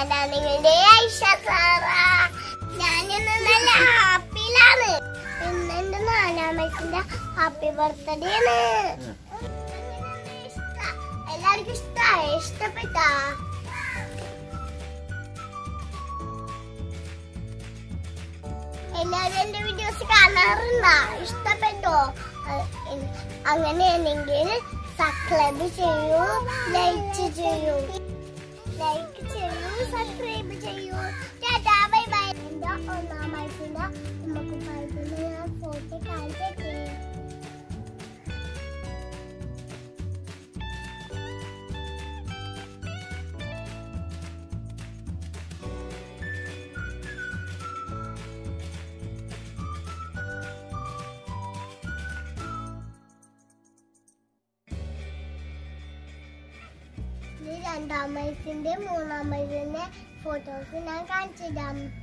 ഞാനാണ് നിങ്ങളുടെ ഐഷ സാറ ഞാനിന്ന് നല്ല ഹാപ്പിയിലാണ് ഇന്ന് എന്റെ നാലാം വയസ്സിന്റെ ഹാപ്പി ബർത്ത്ഡേ ആണ് എല്ലാവർക്കും ഇഷ്ടായോ ഇഷ്ടപ്പെട്ടാ എല്ലാവരും എന്റെ വീഡിയോസ് കാണാറുണ്ടോ ഇഷ്ടപ്പെട്ടോ അഹ് എ- അങ്ങനെയാണെങ്കിൽ സബ്സ്ക്രൈബ് ചെയ്യൂ ലൈക്ക് ചെയ്യൂ ലൈക്ക് ചെയ്യൂ സബ്സ്ക്രൈബ് ചെയ്യൂ ടാറ്റാ ബൈ ബൈ എന്റെ ഒന്നാം വയസ്സിന്റെ നമുക്ക് പറയുന്ന ഞാൻ ഫോട്ടോ കാണിച്ചേ ഇത് രണ്ടാം വയസ്സിന്റെ മൂന്നാം വയസ്സിന്റെ ഫോട്ടോസ് ഞാൻ കാണിച്ചു തരാം